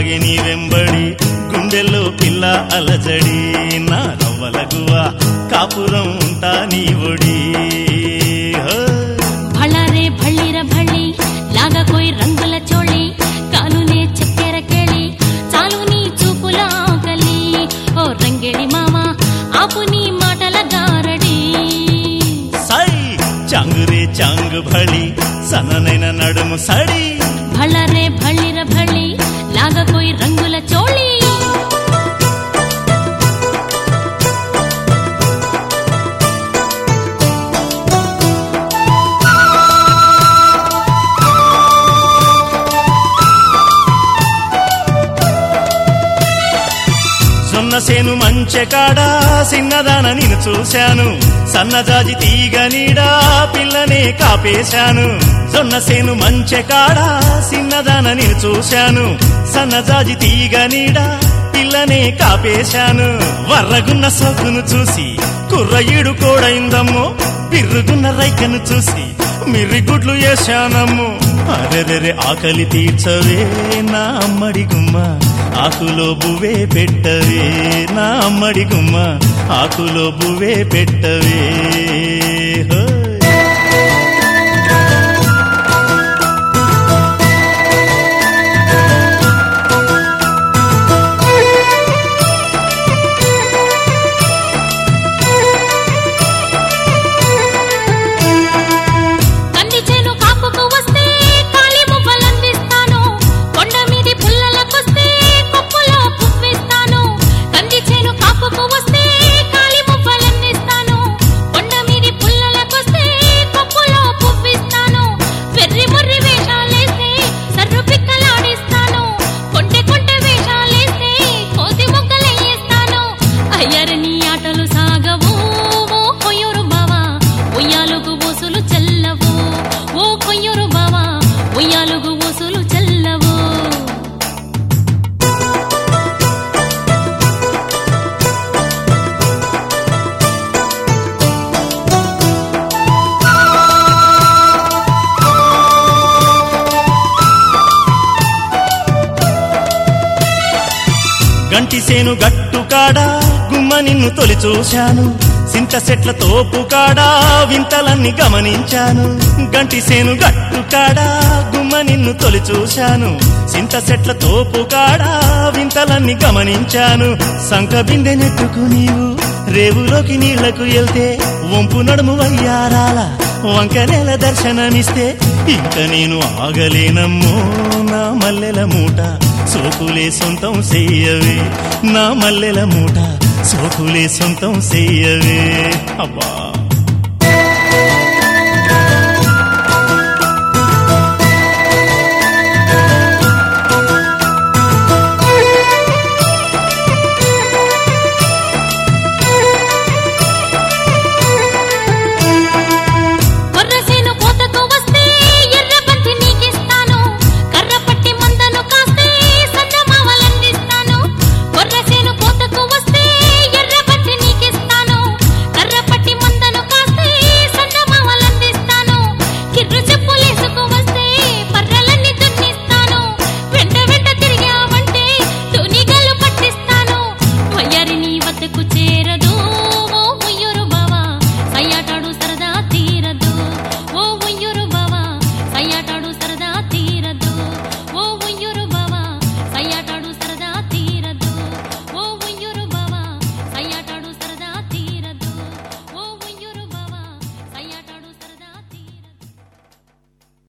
సాగే నీ వెంబడి గుండెల్లో పిల్ల అలజడి నా రవ్వలగువ కాపురం ఉంటా నీ ఒడి హో. భళారే భళ్ళిర భళ్ళి లాగకోయ్ రంగుల చోళి కాలునే చక్కెర కేళి చాలు నీ చూపుల ఆకలి ఓ రంగేడి మామ ఆపు నీ మాటల గారడి సై చాంగురే చాంగు భళి సన్ననైన నడుము సడి భళారే భళ్ళిర భళ్ళి లాగకోయ్ రంగుల చోళి సొన్నసేను మంచె కాడా సిన్నదాన నేను చూశాను సన్నజాజి తీగ నీడా పిల్లనే కాపేశాను సొన్నసేను మంచె కాడా సిన్నదాన నేను చూశాను సన్నజాజి తీగ నీడా పిల్లనే కాపేశాను వర్రగున్న సొగ్గును చూసి కుర్రయ్యుడు కోడైందమ్మో పిర్రుగున్న రైకను చూసి మిర్రిగుడ్లు వేశానమ్ము అరెరెరె ఆకలి తీర్చవే నా అమ్మడి గుమ్మ ఆకులో బువ్వే పెట్టవే నా అమ్మడి గుమ్మ ఆకులో బువ్వే పెట్టవే హోయ్. కంది చేను కాపుకు వస్తే కాలి మువ్వలందిస్తాను కొండ మీది పుల్లలకొస్తే కొప్పులో పువ్విస్తాను కంది చేను కాపుకు వస్తే కాలి మువ్వలందిస్తాను కొండ మీది పుల్లలకొస్తే కొప్పులో పువ్విస్తాను వెర్రి ముర్రి వేషాలేస్తే సర్రు పిక్కలాడిస్తాను కొంటె కొంటె వేషాలేస్తే కోతి మొగ్గలేస్తాను అయ్యరని ఆటలు సాగవు ఓ కొయ్యూరు బావా ఉయ్యాలుగు ఊసులు చెల్లవు ఓ కొయ్యూరు బావా ఉయ్యాలుగు ఊసులు చెల్లవు గంటి సేను గట్టు కాడా గుమ్మ నిన్ను తొలి చూశాను సింత సెట్ల తోపు కాడా వింతలన్నీ గమనించాను గంటి సేను గట్టు కాడా గుమ్మ నిన్ను తొలి చూశాను సింత సెట్ల తోపు కాడా వింతలన్నీ గమనించాను సంక బిందె నెట్టుకు నీవు రేవులోకి నీళ్లకు వెళ్తే వంపు నడుము వయ్యారాల వంకనేల దర్శనమిస్తే ఇంక నేను ఆగలేనమ్మో నా మల్లెల మూట సోకులే సొంతం చెయ్యవే నా మల్లెల మూట సోకులే సొంతం చెయ్యవే అబ్బా